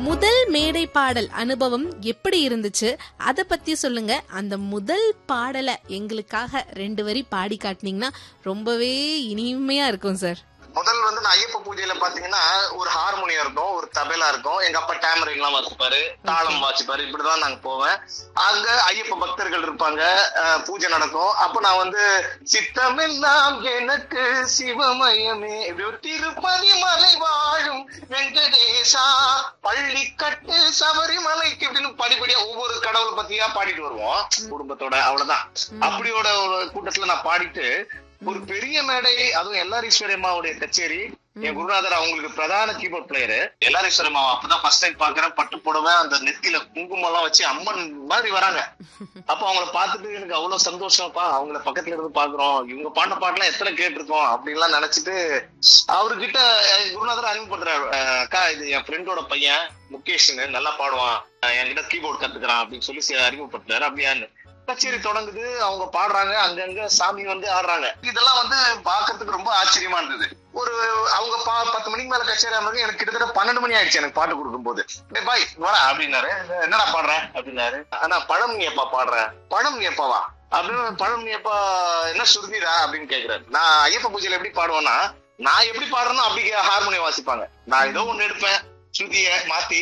முதல் மேடை பாடல் அனுபவம் எப்படி இருந்துச்சு அத பத்தி சொல்லுங்க அந்த முதல் பாடலை எங்களுக்காக ரெண்டு வரி பாடி காட்டினீங்கன்னா ரொம்பவே இனிமையா இருக்கும் சார் முதல் வந்து நான் ஐயப்ப பூஜையில பாத்தீங்கன்னா ஒரு ஹார்மோனியம் இருக்கும் ஒரு தபேலா இருக்கும் எங்க அப்பா டேமரின் எல்லாம் வாசிப்பாரு தாளம் வாசிப்பாரு இப்படிதான் நாங்க போவேன் அங்க ஐயப்ப பக்தர்கள் இருப்பாங்க அஹ், பூஜை நடக்கும் அப்ப நான் வந்து சித்தமெல்லாம் எனக்கு சிவமயமே இப்படி ஒரு திருப்பதி மலை வாழும் வெங்கடேசா பள்ளிக்கட்டு சபரிமலைக்கு இப்படின்னு படிப்படியா ஒவ்வொரு கடவுளை பத்தியா பாடிட்டு வருவோம் குடும்பத்தோட அவ்வளவுதான் அப்படியோட ஒரு கூட்டத்துல நான் பாடிட்டு ஒரு பெரிய மேடை அதுவும் எல்லாரீஸ்வரியம்மாவுடைய கச்சேரி என் குருநாதர் அவங்களுக்கு பிரதான கீபோர்ட் பிளேயரு எல்லாரீஸ்வரம்மா அப்பதான் ஃபர்ஸ்ட் டைம் பாக்குறேன் பட்டு புடவை அந்த நெத்தியில குங்குமம் எல்லாம் வச்சு அம்மன் மாதிரி வராங்க அப்ப அவங்கள பார்த்துட்டு எனக்கு அவ்வளவு சந்தோஷம்ப்பா அவங்கள பக்கத்துல இருந்து பாக்குறோம் இவங்க பாடின பாட்டுலாம் எத்தனை கேட்டிருக்கோம் அப்படின்லாம் நினைச்சிட்டு அவர்கிட்ட என் குருநாதர் அறிமுகப்படுத்துறாரு அஹ் அக்கா இது என் ஃப்ரெண்டோட பையன் முகேஷ்னு நல்லா பாடுவான் அஹ் என்கிட்ட கீபோர்ட் கத்துக்கிறான் அப்படின்னு சொல்லி சி- அறிமுகப்படுத்துறாரு அப்படியான்னு கச்சேரி தொடங்குது அவங்க பாடுறாங்க அங்கங்க சாமி வந்து ஆடுறாங்க இதெல்லாம் வந்து பாக்குறதுக்கு ரொம்ப ஆச்சரியமா இருந்தது ஒரு அவங்க பா பத்து மணிக்கு மேல கச்சேரி ஆனது எனக்கு கிட்டத்தட்ட பன்னெண்டு மணி ஆயிடுச்சு எனக்கு பாட்டு கொடுக்கும்போது டேய் பாய் வரா அப்படின்னாரு என்னடா பாடுறேன் அப்படின்னாரு ஆனா பழம் நீ எப்பா பாடுறேன் பழம் நீ எப்பவா அப்படின்னு பழம் நீ எப்பா என்ன சுருதிடா அப்படின்னு கேக்குறாரு நான் ஐயப்ப பூஜையில எப்படி பாடுவேன்னா நான் எப்படி பாடுறேனோ அப்படி ஹார்மோனியம் வாசிப்பாங்க நான் ஏதோ ஒண்ணு எடுப்பேன் ஸ்ருதிய மாத்தி